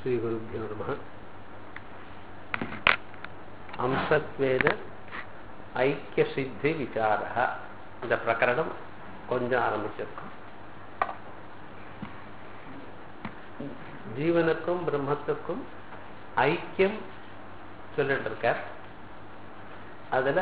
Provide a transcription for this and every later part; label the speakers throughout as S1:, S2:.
S1: ஸ்ரீகுருபியோ நம அம்சத்வேத ஐக்கிய சித்தி விசாரா இந்த பிரகரணம் கொஞ்சம் ஆரம்பிச்சிருக்கோம் ஜீவனுக்கும் பிரம்மத்துக்கும் ஐக்கியம் சொல்லிட்டு இருக்கார் அதுல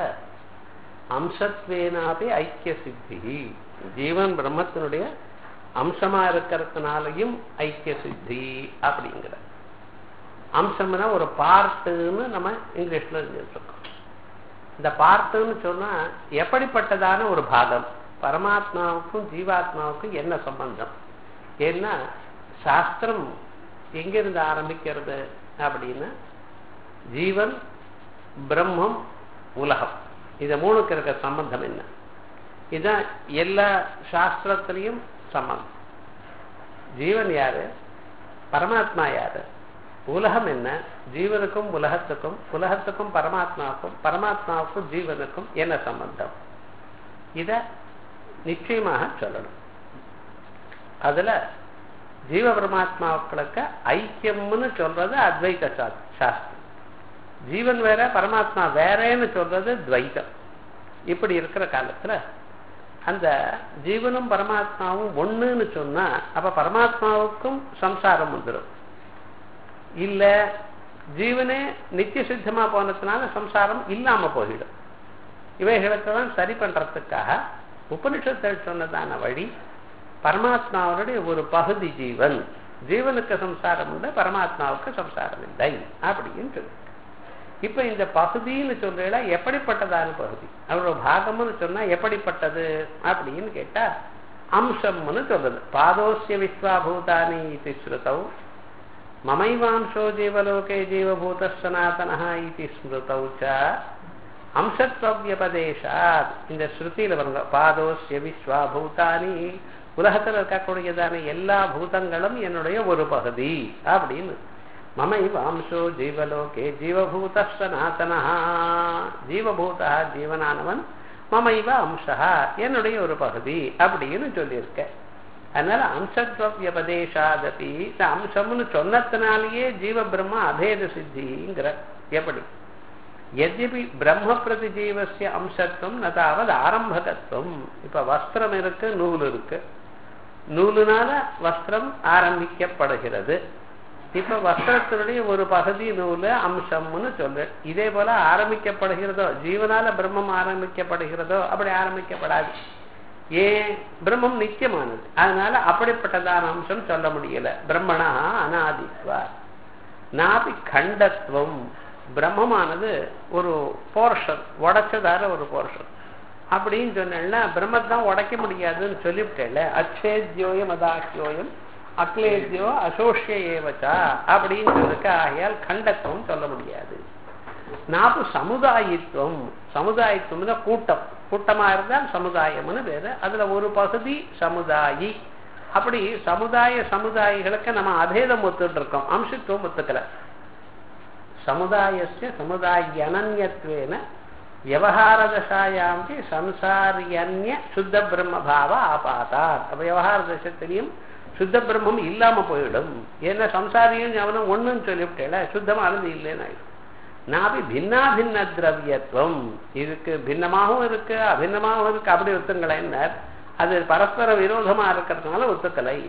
S1: அம்சத்வேனாபி ஐக்கிய சித்தி ஜீவன் பிரம்மத்தினுடைய அம்சமா இருக்கிறதுனாலையும் ஐக்கிய சித்தி அப்படிங்கிற அம்சம்னா ஒரு பார்ட்டுன்னு நம்ம இங்கிலீஷ்ல இருக்கோம் இந்த பார்ட்டுன்னு சொன்னா எப்படிப்பட்டதான ஒரு பாகம் பரமாத்மாவுக்கும் ஜீவாத்மாவுக்கும் என்ன சம்பந்தம் ஏன்னா சாஸ்திரம் எங்கிருந்து ஆரம்பிக்கிறது அப்படின்னா ஜீவன் பிரம்மம் உலகம் இந்த மூணுக்கு இருக்க சம்பந்தம் என்ன இதுதான் எல்லா சாஸ்திரத்திலையும் சம்பந்தம் ஜீவன் யாரு பரமாத்மா யாரு உலகம் என்ன ஜீவனுக்கும் உலகத்துக்கும் உலகத்துக்கும் பரமாத்மாவுக்கும் பரமாத்மாவுக்கும் ஜீவனுக்கும் என்ன சம்பந்தம் இத நிச்சயமாக சொல்லணும் அதுல ஜீவ பரமாத்மாக்களுக்கு ஐக்கியம்னு சொல்றது அத்வைத சாஸ்திரம் ஜீவன் வேற பரமாத்மா வேறேன்னு சொல்றது துவைத்தம் இப்படி இருக்கிற காலத்துல அந்த ஜீவனும் பரமாத்மாவும் ஒண்ணுன்னு சொன்னா அப்ப பரமாத்மாவுக்கும் சம்சாரம் வந்துடும் இல்ல ஜீவனே நித்திய சித்தமா போனதுனால சம்சாரம் இல்லாம போயிடும் இவைகளுக்கெல்லாம் சரி பண்றதுக்காக உபனிஷத்தில் சொன்னதான வழி பரமாத்மாவுடைய ஒரு பகுதி ஜீவன் ஜீவனுக்கு சம்சாரம் உண்டு பரமாத்மாவுக்கு சம்சாரம் இல்லை அப்படின்னு சொல்லு இப்ப இந்த பகுதின்னு சொல்றா எப்படிப்பட்டதான பகுதி அவரோட பாகம்னு சொன்னா எப்படிப்பட்டது அப்படின்னு கேட்டா அம்சம்னு சொல்றது பாதோசிய விஸ்வாபூதானி இது ஸ்ருதௌ மமைவாம்சோ ஜீவலோகே ஜீவபூத சனாதனா இது ஸ்மிருதௌ ச அம்சத்வவியபதேசாத் இந்த ஸ்ருதியில வருங்க பாதோசிய விஸ்வாபூதானி உலகத்தில் இருக்கக்கூடியதான எல்லா பூதங்களும் என்னுடைய ஒரு பகுதி அப்படின்னு மமைவாம்சோ ஜீவலோகே ஜீவபூத சனாதனா ஜீவபூதா ஜீவனானவன் மமைவ அம்சா என்னுடைய ஒரு பகுதி அப்படின்னு சொல்லியிருக்க அதனால அம்சத்வவியபதேசாதபி இந்த அம்சம்னு சொன்னத்தினாலேயே ஜீவ பிரம்ம அபேத சித்திங்கிற எப்படி எத்யபி பிரம்ம பிரதி ஜீவசிய அம்சத்துவம் நதாவது ஆரம்பகத்துவம் இப்ப வஸ்திரம் இருக்கு நூல் இருக்கு நூலுனால வஸ்திரம் ஆரம்பிக்கப்படுகிறது இப்ப வஸ்திரத்தினுடைய ஒரு பகுதி நூலு அம்சம்னு சொல்லு இதே போல ஆரம்பிக்கப்படுகிறதோ ஜீவனால பிரம்மம் ஆரம்பிக்கப்படுகிறதோ அப்படி ஆரம்பிக்கப்படாது ஏன் பிரம்மம் நித்தியமானது அதனால அப்படிப்பட்டதான அம்சம் சொல்ல முடியல பிரம்மணா அனாதித்வா நாபி கண்டத்துவம் பிரம்மமானது ஒரு போர்ஷன் உடைச்சதார ஒரு போர்ஷன் அப்படின்னு சொன்னா பிரம்மத்தான் உடைக்க முடியாதுன்னு சொல்லிவிட்டேல அச்சேத்யோயம் அதாக்கியோயம் அக்லேத்யோ அசோஷிய ஏவச்சா அப்படின்னு சொல்லிருக்க ஆகையால் கண்டத்துவம் சொல்ல முடியாது நாப்பு சமுதாயித்துவம் சமுதாயத்துவம்னா கூட்டம் கூட்டமா இருந்தால் சமுதாயம்னு வேறு அதுல ஒரு பகுதி சமுதாயி அப்படி சமுதாய சமுதாயிகளுக்கு நம்ம அபேதம் ஒத்துட்டு இருக்கோம் அம்சத்துவம் ஒத்துக்கல சமுதாயஸ்ய சமுதாய அனன்யத்வேன விவகார தசாயாம்பி சம்சாரியன்ய சுத்த பிரம்ம பாவ ஆபாத்தார் அப்ப விவகார தசத்திலையும் சுத்த பிரம்மம் இல்லாம போயிடும் ஏன்னா சம்சாரியும் அவனும் ஒண்ணுன்னு சொல்லிவிட்டேல சுத்தமானது இல்லைன்னு ஆயிடும் நாபி பின்னா பின்ன திரவியத்துவம் இதுக்கு பின்னமாகவும் இருக்கு அபின்னமாகவும் இருக்கு அப்படி ஒத்துங்களேன் அது பரஸ்பர விரோதமா இருக்கிறதுனால ஒத்துக்கலை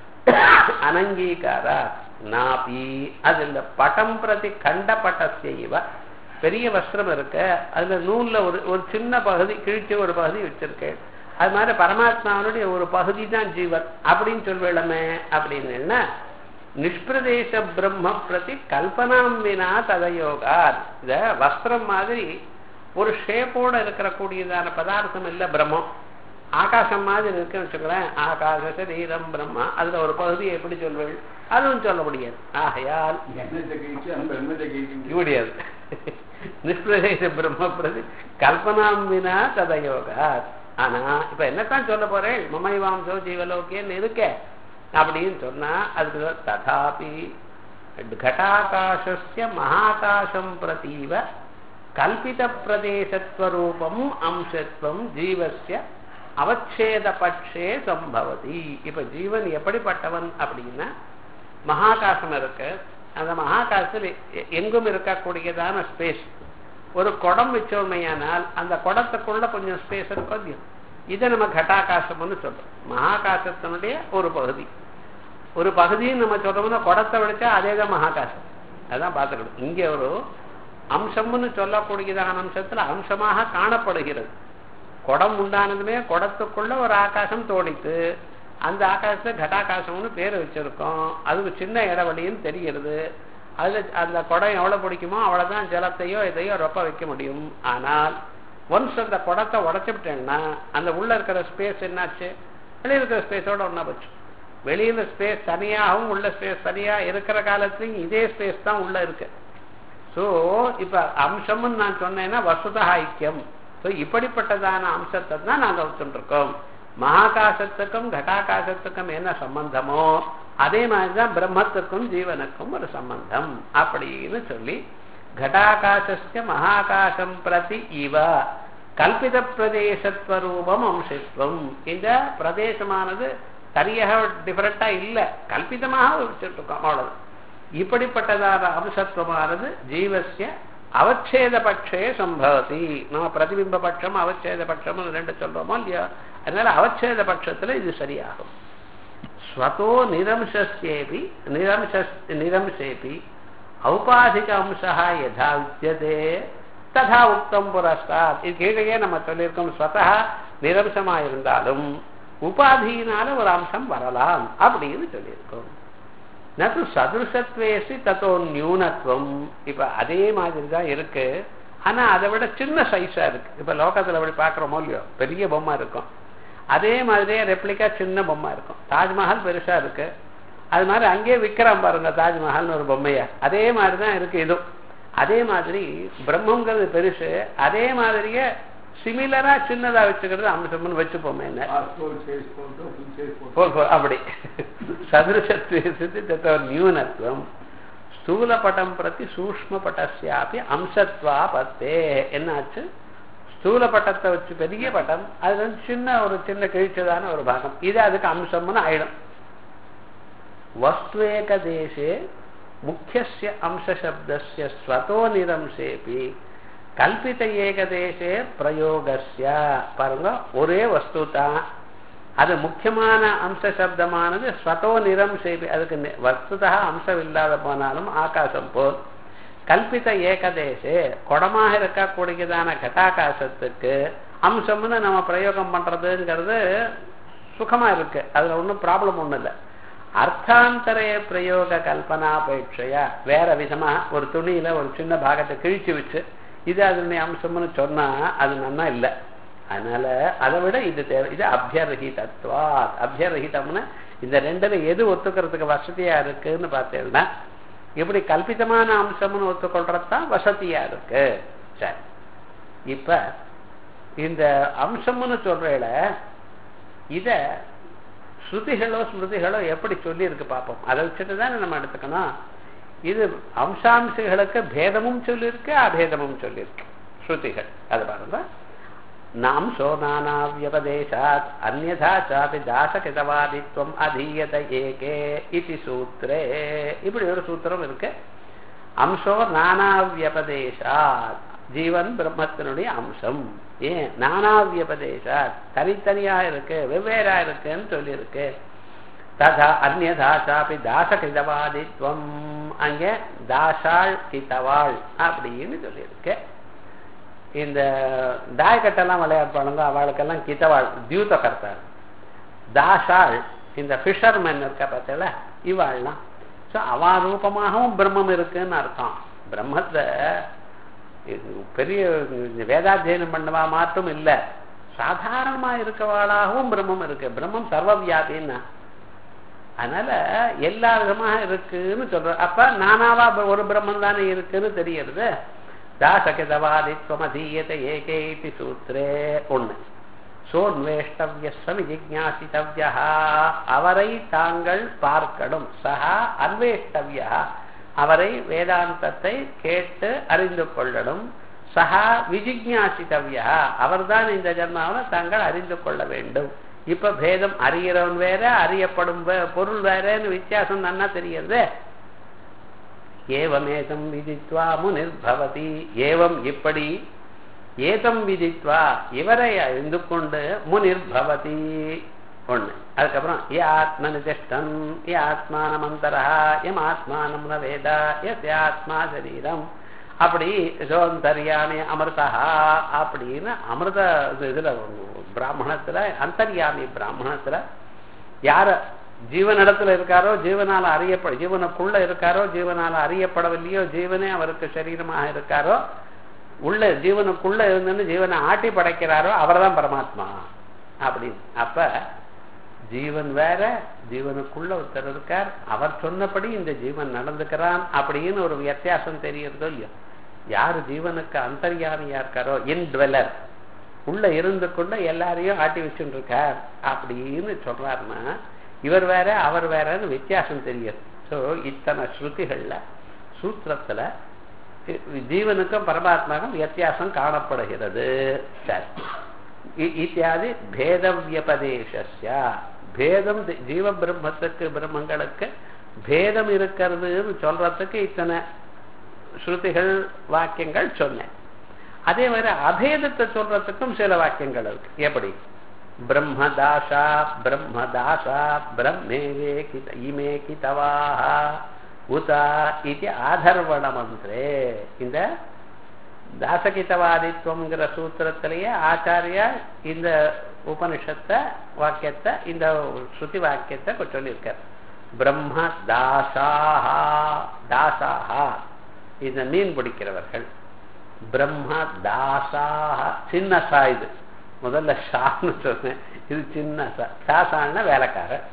S1: அனங்கீகாரா நாபி அது இந்த பட்டம் பிரதி கண்ட பட்டசெய்வ பெரிய வஸ்திரம் இருக்க அதுல நூல்ல ஒரு ஒரு சின்ன பகுதி கிழிச்சு ஒரு பகுதி வச்சிருக்கேன் அது மாதிரி பரமாத்மாவனுடைய ஒரு பகுதி தான் ஜீவன் அப்படின்னு சொல்வேளமே அப்படின்னு என்ன நிஷ்பிரதேச பிரம்ம பிரதி கல்பனாம் வினா ததயோகா இத வஸ்திரம் மாதிரி ஒரு ஷேப்போட இருக்கிற கூடியதான பதார்த்தம் இல்லை பிரம்மம் ஆகாசம் மாதிரி இருக்குன்னு வச்சுக்கிறேன் ஆகாச சரீரம் பிரம்மா அதுல ஒரு பகுதியை எப்படி சொல்வேன் அதுவும் சொல்ல முடியாது ஆகையால் முடியாது நிஷ்பிரதேச பிரம்ம பிரதி கல்பனாம் வினா ததயோகா ஆனா இப்ப என்னத்தான் சொல்ல போறேன் மமைவாம்சோ ஜீவலோக்கியன்னு இருக்க அப்படின்னு சொன்னா அதுக்கு ததாபி घटाकाशस्य महाकाशं प्रतीव कल्पितप्रदेशत्वरूपम् अंशत्वं जीवस्य அவச்சேத பட்சே சம்பவதி இப்ப ஜீவன் எப்படிப்பட்டவன் அப்படின்னா மகாகாசம் இருக்கு அந்த மகாகாசத்தில் எ- எங்கும் இருக்கக்கூடியதான ஸ்பேஸ் ஒரு குடம் வச்சோமையானால் அந்த குடத்துக்குள்ள கொஞ்சம் ஸ்பேஸ் இருக்கும் இல்லையா? இதை நம்ம கட்டாகாசம்னு சொல்றோம் மகாகாசத்தினுடைய ஒரு பகுதி ஒரு பகுதின்னு நம்ம சொல்றோம்னா குடத்தை விடுச்சா அதே தான் மகாகாசம் அதான் பார்த்துக்கணும் இங்க ஒரு அம்சம்னு சொல்லக்கூடியதான அம்சத்துல அம்சமாக காணப்படுகிறது குடம் உண்டானதுமே குடத்துக்குள்ள ஒரு ஆகாசம் தோணித்து அந்த ஆகாசத்தை கட்டாகாசம்னு பேர் வச்சிருக்கோம் அதுக்கு சின்ன இடைவெளின்னு தெரிகிறது அதுல அந்த குடம் எவ்வளவு பிடிக்குமோ அவ்வளவுதான் ஜலத்தையோ எதையோ ரொப்ப வைக்க முடியும் ஆனால் ஒன்ஸ் அந்த குடத்தை உடைச்சு விட்டேன்னா அந்த உள்ள இருக்கிற ஸ்பேஸ் என்னாச்சு வெளியில இருக்கிற ஸ்பேஸோட ஒண்ணா போச்சு வெளியில ஸ்பேஸ் தனியாகவும் உள்ள ஸ்பேஸ் தனியா இருக்கிற காலத்துலயும் இதே ஸ்பேஸ் தான் உள்ள இருக்கு சோ இப்ப அம்சம்னு நான் சொன்னேன்னா வசுதா ஐக்கியம் சோ இப்படிப்பட்டதான அம்சத்தை தான் நாங்க வச்சுருக்கோம் மகாகாசத்துக்கும் கட்டாகாசத்துக்கும் என்ன சம்பந்தமோ அதே மாதிரிதான் பிரம்மத்துக்கும் ஜீவனுக்கும் ஒரு சம்பந்தம் அப்படின்னு சொல்லி கட்டாகாசஸ்ய மகாகாசம் பிரதி இவ கல்பித பிரதேசத்வரூபம் அம்சத்துவம் இந்த பிரதேசமானது சரியாக டிஃபரெண்டா இல்ல கல்பிதமாக வச்சுட்டு இருக்கோம் அவ்வளவு இப்படிப்பட்டதான அம்சத்துவமானது ஜீவசிய அவச்சேத பட்சே சம்பவதி நம்ம பிரதிபிம்ப பட்சம் அவச்சேத பட்சம் ரெண்டு சொல்றோமோ இல்லையா அதனால அவச்சேத பட்சத்துல இது சரியாகும் ஸ்வதோ நிரம்சேபி நிரம்ச நிரம்சேபி ஔபாதிக அம்சா யதா வித்தியதே ததா உக்தம் புரஸ்தாத் இது கீழே நம்ம சொல்லியிருக்கோம் ஸ்வதா நிரம்சமா இருந்தாலும் உபாதியினால ஒரு அம்சம் வரலாம் அப்படின்னு சொல்லியிருக்கோம் நது சதுருஷத்வேசி தத்தோ நியூனத்துவம் இப்ப அதே மாதிரி தான் இருக்கு ஆனா அதை விட சின்ன சைஸா இருக்கு இப்ப லோகத்துல அப்படி பாக்குறோமோ இல்லையோ பெரிய பொம்மை இருக்கும் அதே மாதிரியே ரெப்ளிகா சின்ன பொம்மை இருக்கும் தாஜ்மஹால் பெருசா இருக்கு அது மாதிரி அங்கேயே விக்கிறான் பாருங்க தாஜ்மஹால்னு ஒரு பொம்மைய அதே மாதிரி தான் இருக்கு இதுவும் அதே மாதிரி பிரம்மங்கிறது பெருசு அதே மாதிரியே சிமிலரா சின்னதா வச்சுக்கிறது அம்சம்னு வச்சுப்போமே என்ன
S2: passport size photo full size photo
S1: போ- போ- அப்படி சதுரசத்வ நியூனத்துவம் ஸ்தூலபட்டம் பிரதி சூக்மபட்டஸ்யாபி அம்சத்வா பத்தே என்னாச்சு ஸ்தூலபட்டத்தை வச்சு பெரிய பட்டம் அது வந்து சின்ன ஒரு சின்ன கிழிச்சதான ஒரு பாகம் இது அதுக்கு அம்சம்னு ஆயிடும் வஸ்துவேக தேசே முக்கியஸ்ய அம்சசப்தஸ்ய ஸ்வதோ நிரம்சேபி கல்பித ஏகதேசே பிரயோகஸ்ய பாருங்க ஒரே வஸ்து தான் அது முக்கியமான அம்ச சப்தமானது ஸ்வதோ நிறம் செய்து அதுக்கு நி- வஸ்துதா அம்சம் இல்லாத போனாலும் ஆகாசம் போல் கல்பித ஏகதேசே குடமாக இருக்கக்கூடியதான கட்டாகாசத்துக்கு அம்சம்னு நம்ம பிரயோகம் பண்றதுங்கிறது சுகமா இருக்கு அதுல ஒன்றும் ப்ராப்ளம் ஒண்ணும் இல்லை அர்த்தாந்தரய பிரயோக கல்பனாபேட்சையா வேற விதமா ஒரு துணியில ஒரு சின்ன பாகத்தை கிழிச்சு வச்சு இது அதனுடைய அம்சம்னு சொன்னா அது நன்னா இல்லை அதனால அதை விட இது தேவை இது அபியரகிதத்வா அபியரகிதம்னு இந்த ரெண்டுல எது ஒத்துக்கிறதுக்கு வசதியா இருக்குன்னு பார்த்தேன்னா இப்படி கல்பிதமான அம்சம்னு ஒத்துக்கொள்றதுதான் வசதியா இருக்கு சரி இப்ப இந்த அம்சம்னு சொல்றேல இத ஸ்ருதிகளோ ஸ்மிருதிகளோ எப்படி சொல்லி இருக்கு பார்ப்போம் அதை வச்சுட்டு தானே நம்ம எடுத்துக்கணும் இது அம்சாம்சங்களுக்கு பேதமும் சொல்லியிருக்கு அபேதமும் சொல்லியிருக்கு ஸ்ருதிகள் அது பாருங்க நாம்சோ நானாவியபதேசாத் அந்யதா சாபி தாசகிதவாதித்வம் அதீயத ஏகே இது சூத்ரே இப்படி ஒரு சூத்திரம் இருக்கு அம்சோ நானாவியபதேசாத் ஜீவன் பிரம்மத்தினுடைய அம்சம் ஏன் நானாவியபதேசாத் தனித்தனியா இருக்கு வெவ்வேறா இருக்குன்னு சொல்லியிருக்கு ததா அந்நதா சாப்பி தாசகிதவாதித்வம் அங்கே தாசாள் கிதவாள் அப்படின்னு சொல்லியிருக்கு இந்த தாயக்கட்டெல்லாம் விளையாடுவாளுங்க அவளுக்கெல்லாம் கிதவாள் தியூத கர்த்தாள் தாஷாள் இந்த ஃபிஷர்மேன் இருக்கா பார்த்தல இவாள்லாம் ஸோ அவா ரூபமாகவும் பிரம்மம் இருக்குன்னு அர்த்தம் பிரம்மத்தை இது பெரிய வேதாத்தியனம் பண்ணவா மாற்றும் இல்லை சாதாரணமா இருக்கவாளாகவும் பிரம்மம் இருக்கு பிரம்மம் சர்வவியாபின்னா அதனால எல்லா விதமாக இருக்குன்னு சொல்ற அப்ப நானாவா ஒரு பிரம்மன் தானே இருக்குன்னு தெரியறது தாசகிதவாதித்வமதீயத ஏகே இதி சூத்ரே ஒண்ணு சோன்வேஷ்டவியஸ்வம் ஜிக்ஞாசித்தவ்யா அவரை தாங்கள் பார்க்கணும் சஹா அன்வேஷ்டவ்யா அவரை வேதாந்தத்தை கேட்டு அறிந்து கொள்ளணும் சஹா விஜிக்ஞாசித்தவ்யா அவர்தான் இந்த ஜன்மாவில் தாங்கள் அறிந்து கொள்ள வேண்டும் இப்ப பேதம் அறிகிறவன் வேற அறியப்படும் வே- பொருள் வேறன்னு வித்தியாசம் நன்னா தெரியுது ஏவமேதம் விதித்வா முனிர்பவதி ஏவம் இப்படி ஏதம் விதித்வா இவரை அறிந்து கொண்டு முனிர்பவதி ஒண்ணு அதுக்கப்புறம் ஏ ஆத்மனு திஷ்டம் ஏ ஆத்மானம் அந்தரா எம் ஆத்மானம் ந வேதா எஸ் ஆத்மா சரீரம் அப்படி சோந்தர்யாமி அமிர்தா அப்படின்னு அமிர்த இதுல பிராமணத்துல அந்தர்யாமி பிராமணத்துல யார ஜீவனிடத்துல இருக்காரோ ஜீவனால அறியப்பட ஜீவனுக்குள்ள இருக்காரோ ஜீவனால அறியப்படவில்லையோ ஜீவனே அவருக்கு சரீரமாக இருக்காரோ உள்ள ஜீவனுக்குள்ள இருந்து ஜீவனை ஆட்டி படைக்கிறாரோ அவர்தான் பரமாத்மா அப்படின்னு அப்ப ஜீவன் வேற ஜீவனுக்குள்ள ஒருத்தர் இருக்கார் அவர் சொன்னபடி இந்த ஜீவன் நடந்துக்கிறான் அப்படின்னு ஒரு வித்தியாசம் தெரியறதோ இல்லையோ யாரு ஜீவனுக்கு அந்தர்யாமியா இருக்காரோ இன் டுவெலர் உள்ள இருந்து கொண்டு எல்லாரையும் ஆட்டி வச்சுட்டு இருக்கார் அப்படின்னு சொல்றாருன்னா இவர் வேற அவர் வேறன்னு வித்தியாசம் தெரியுது ஸோ இத்தனை ஸ்ருதிகள்ல சூத்திரத்துல ஜீவனுக்கும் பரமாத்மாவுக்கும் வித்தியாசம் காணப்படுகிறது சரி இத்தியாதி பேத வியபதேசஸ்யா பேதம் ஜீவ பிரம்மத்துக்கு பிரம்மங்களுக்கு பேதம் இருக்கிறதுன்னு சொல்றதுக்கு இத்தனை ஸ்ருதிகள் வாக்கியங்கள் சொன்னேன் அதே மாதிரி அபேதத்தை சொல்றதுக்கும் சில வாக்கியங்கள் இருக்கு எப்படி பிரம்மதாசா பிரம்மதாசா பிரம்மேவே கித இமே கிதவாக உதா இது ஆதர்வண மந்திரே இந்த தாசகிதவாதித்வங்கிற சூத்திரத்திலேயே ஆச்சாரியா இந்த உபனிஷத்தை வாக்கியத்தை இந்த ஸ்ருதி வாக்கியத்தை சொல்லியிருக்கார் பிரம்ம தாசாஹா தாசாஹா இந்த மீன் பிடிக்கிறவர்கள் பிரம்ம தாசாக சின்ன சா இது முதல்ல ஷான்னு சொன்னேன் இது சின்ன சா தாசான்னா வேலைக்காரர்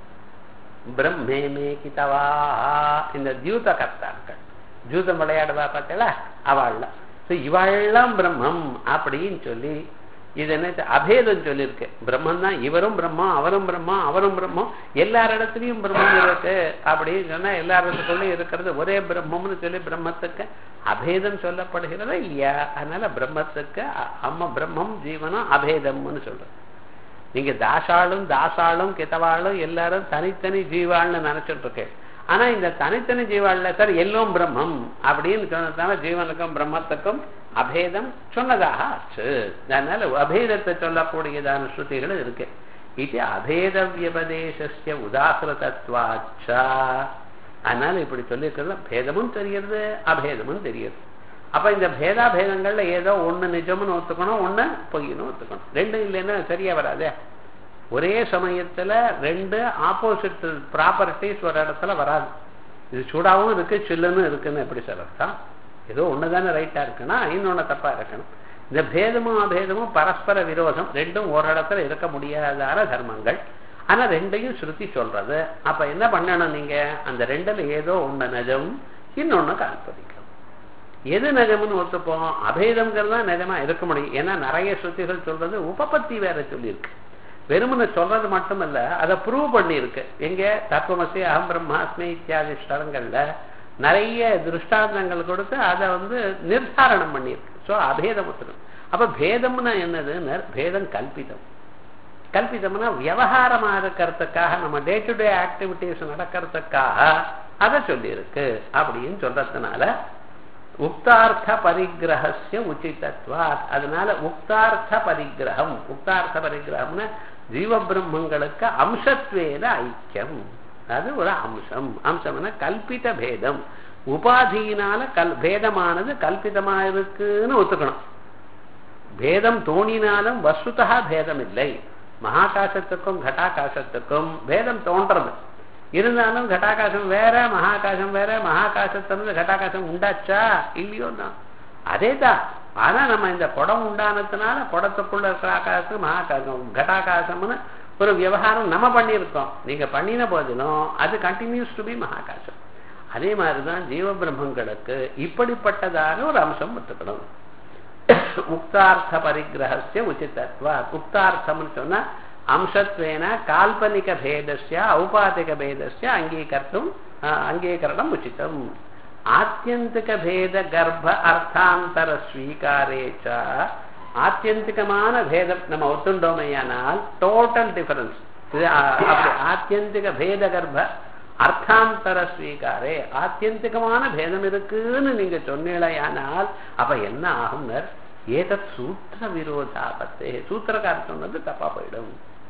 S1: பிரம்மே மே கிதவா இந்த தியூத கர்த்தாக்கள் ஜூதம் விளையாடுவா பார்த்தல அவள்ல இவாள்லாம் பிரம்மம் அப்படின்னு சொல்லி இது என்ன அபேதம் சொல்லியிருக்கு பிரம்மன் தான் இவரும் பிரம்மம் அவரும் பிரம்மம் அவரும் பிரம்மம் எல்லார் இடத்துலயும் பிரம்மம் இருக்கு அப்படின்னு சொன்னா எல்லா இடத்துக்குள்ளயும் இருக்கிறது ஒரே பிரம்மம்னு சொல்லி பிரம்மத்துக்கு அபேதம் சொல்லப்படுகிறதா இல்லையா அதனால பிரம்மத்துக்கு அம்மா பிரம்மம் ஜீவனம் அபேதம்னு சொல்றது நீங்க தாசாளும் தாசாளும் கிதவாளும் எல்லாரும் தனித்தனி ஜீவாள்னு நினைச்சிட்டு இருக்கேன் ஆனா இந்த தனித்தனி ஜீவாள்ல சார் எல்லாம் பிரம்மம் அப்படின்னு சொன்னதால ஜீவனுக்கும் பிரம்மத்துக்கும் அபேதம் சொன்னதாக ஆச்சு அதனால அபேதத்தை சொல்லக்கூடியதான ஸ்ருதிகள் இருக்கு இது அபேத வியபதேசஸ்ய உதாசிரதத்வாச்சா அதனால இப்படி சொல்லியிருக்கிறது பேதமும் தெரியுது அபேதமும் தெரியுது அப்ப இந்த பேதாபேதங்கள்ல ஏதோ ஒண்ணு நிஜம்னு ஒத்துக்கணும் ஒண்ணு பொய்னு ஒத்துக்கணும் ரெண்டும் இல்லைன்னா சரியா வராதே ஒரே சமயத்துல ரெண்டு ஆப்போசிட் ப்ராப்பர்ட்டிஸ் ஒரு இடத்துல வராது இது சூடாவும் இருக்கு சில்லுன்னு இருக்குன்னு எப்படி சொல்லலாம் ஏதோ ஒண்ணுதானே ரைட்டா இருக்குன்னா இன்னொன்னு தப்பா இருக்கணும் இந்த பேதமும் அபேதமும் பரஸ்பர விரோதம் ரெண்டும் ஒரு இடத்துல இருக்க முடியாதான தர்மங்கள் ஆனா ரெண்டையும் ஸ்ருதி சொல்றது அப்ப என்ன பண்ணணும் நீங்க அந்த ரெண்டுல ஏதோ ஒண்ணு நிஜம் இன்னொன்னு கால்பதிக்கும் எது நிஜம்னு ஒத்துப்போம் அபேதம்ங்கிறது தான் நிஜமா இருக்க முடியும் ஏன்னா நிறைய ஸ்ருதிகள் சொல்றது உபபத்தி வேற சொல்லியிருக்கு வெறுமனை சொல்றது மட்டுமல்ல அதை ப்ரூவ் பண்ணியிருக்கு எங்க தத்துவமசி அகம் பிரம்மாஸ்மி இத்தியாதி ஸ்தலங்கள்ல நிறைய திருஷ்டாந்தங்கள் கொடுத்து அதை வந்து நிர்தாரணம் பண்ணியிருக்கு ஸோ அபேதம் ஒத்துக்கணும் அப்ப பேதம்னா என்னதுன்னு பேதம் கல்பிதம் கல்பிதம்னா விவகாரமா இருக்கிறதுக்காக நம்ம டே டு டே ஆக்டிவிட்டிஸ் நடக்கிறதுக்காக அதை சொல்லியிருக்கு அப்படின்னு சொல்றதுனால உக்தார்த்த பரிகிரகசிய உச்சிதத்வா அதனால உக்தார்த்த பரிகிரகம் உக்தார்த்த பரிகிரகம்னா ஜீவ பிரம்மங்களுக்கு அம்சத்வேன ஐக்கியம் அது ஒரு அம்சம் அம்சம்னா கல்பித பேதம் உபாதியினால கல் பேதமானது கல்பிதமா இருக்குன்னு ஒத்துக்கணும் பேதம் தோணினாலும் வசுதா பேதம் இல்லை மகாகாசத்துக்கும் கட்டாகாசத்துக்கும் பேதம் தோன்றது இருந்தாலும் கட்டாகாசம் வேற மகாகாசம் வேற மகாகாசத்திலிருந்து கட்டாகாசம் உண்டாச்சா இல்லையோ தான் அதே தான் ஆனா நம்ம இந்த குடம் உண்டானதுனால குடத்துக்குள்ள இருக்கிற ஆகாசம் மகாகாசம் கட்டாகாசம்னு ஒரு விவகாரம் நம்ம பண்ணியிருக்கோம் நீங்க பண்ணின போதிலும் அது கண்டினியூஸ் டு பி மகாகாசம் அதே மாதிரிதான் ஜீவ பிரம்மங்களுக்கு இப்படிப்பட்டதான ஒரு அம்சம் ஒத்துக்கணும் முக்தார்த்த பரிகிரகசிய உச்சிதத்வா முக்தார்த்தம்னு சொன்னா அம்சத்வேன கால்பனிக பேதஸ்ய ஔபாதிக பேதஸ்ய அங்கீகர்த்தும் அங்கீகரணம் உச்சிதம் ஆத்தியந்திக பேத கர்ப்ப அர்த்தாந்தர ஸ்வீகாரேச்ச ஆத்தியந்திகமான பேதம் நம்ம ஒத்துண்டோமையானால் டோட்டல் டிஃபரன்ஸ் இது அப்படி ஆத்தியந்திக பேத கர்ப்ப அர்த்தாந்தர ஸ்வீகாரே ஆத்தியந்திகமான பேதம் இருக்குன்னு நீங்க சொன்னீழையானால் அப்ப என்ன ஆகும்னர் ஏதத் சூத்திர விரோதாபத்தே சூத்திரக்காரர் சொன்னது தப்பா போயிடும்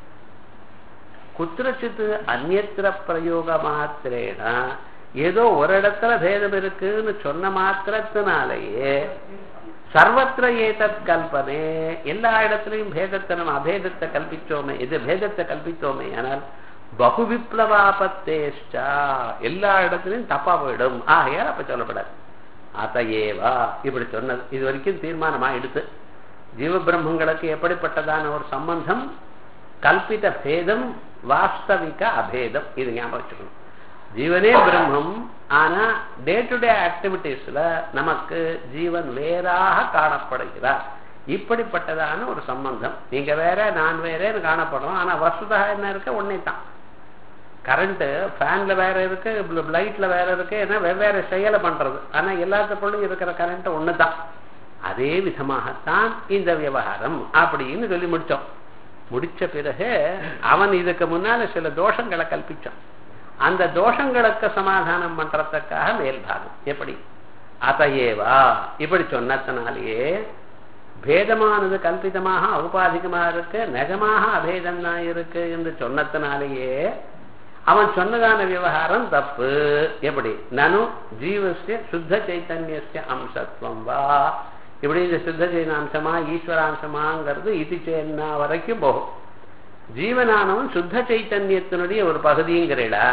S1: குத்திரச்சித் அந்நத்திர பிரயோக மாத்திரேன ஏதோ ஒரு இடத்துல பேதம் இருக்குன்னு சொன்ன மாத்திரத்தினாலேயே சர்வத்திர ஏதத் கல்பனே எல்லா இடத்துலையும் பேதத்தை நம்ம அபேதத்தை கல்பிச்சோமே இது பேதத்தை கல்பித்தோமே ஆனால் பகு விப்ளவாபத்தேஷ்டா எல்லா இடத்துலையும் தப்பா போயிடும் ஆகையால் அப்ப சொல்லப்படாது அதையேவா இப்படி சொன்னது இது வரைக்கும் தீர்மானமா எடுத்து ஜீவபிரம்மங்களுக்கு எப்படிப்பட்டதான ஒரு சம்பந்தம் கல்பித பேதம் வாஸ்தவிக அபேதம் இது ஞாபகம் வச்சுக்கணும் ஜீவனே பிரம்மம் ஆனா டே டு டே ஆக்டிவிட்டிஸ்ல நமக்கு ஜீவன் வேறாக காணப்படுகிறார் இப்படிப்பட்டதான ஒரு சம்பந்தம் நீங்க வேற நான் வேறேன்னு காணப்படுறோம் ஆனா வசுதா என்ன இருக்க ஒன்னே தான் கரண்ட் ஃபேன்ல வேற இருக்கு லைட்ல வேற இருக்கு ஏன்னா வெவ்வேறு செயலை பண்றது ஆனா எல்லாத்துக்குள்ளும் இருக்கிற கரண்ட் ஒண்ணுதான் அதே விதமாகத்தான் இந்த விவகாரம் அப்படின்னு சொல்லி முடிச்சோம் முடிச்ச பிறகு அவன் இதுக்கு முன்னால சில தோஷங்களை கல்பிச்சான் அந்த தோஷங்களுக்கு சமாதானம் பண்றதுக்காக மேல்பாகம் எப்படி அதையேவா இப்படி சொன்னதுனாலேயே பேதமானது கல்பிதமாக ஔபாதிகமாக இருக்கு நிஜமாக அபேதம் தான் இருக்கு என்று சொன்னதுனாலேயே அவன் சொன்னதான விவகாரம் தப்பு எப்படி நனு ஜீவசிய சுத்த சைத்தன்யசிய அம்சத்துவம் வா இப்படி இந்த சுத்த சைதாம்சமா ஈஸ்வராம்சமாங்கிறது இது சேன்னா வரைக்கும் போகும் ஜீவனானவன் சுத்த சைத்தன்யத்தினுடைய ஒரு பகுதிங்கிறடா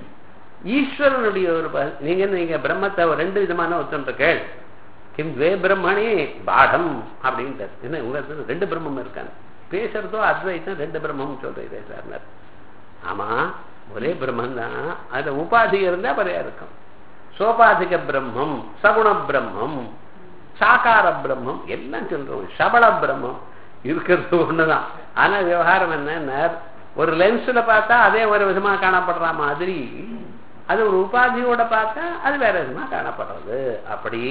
S1: ஈஸ்வரனுடைய ஒரு பகுதி நீங்க நீங்க பிரம்மத்தை ரெண்டு விதமான ஒத்துருக்கேள் கிம் வே பிரம்மணி பாடம் அப்படின்ட்டு என்ன உங்க ரெண்டு பிரம்மம் இருக்காங்க பேசுறதோ அத்வைத்தம் ரெண்டு பிரம்மம் சொல்றீங்க சார் ஆமா ஒரே பிரம்மன் தான் அது உபாதி இருந்தா பறையா இருக்கும் சோபாதிக பிரம்மம் சகுண பிரம்மம் சாக்கார பிரம்மம் எல்லாம் சொல்றோம் சபல பிரம்மம் இருக்கிறது ஒண்ணுதான் ஆனா விவகாரம் என்ன ஒரு லென்ஸ்ல பார்த்தா அதே ஒரு விதமா காணப்படுற மாதிரி அது ஒரு உபாதியோட பார்த்தா அது வேற விதமா காணப்படுறது அப்படி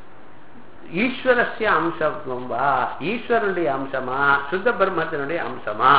S1: ஈஸ்வரஸ்ய அம்சம் வா ஈஸ்வரனுடைய அம்சமா சுத்த பிரம்மத்தினுடைய அம்சமா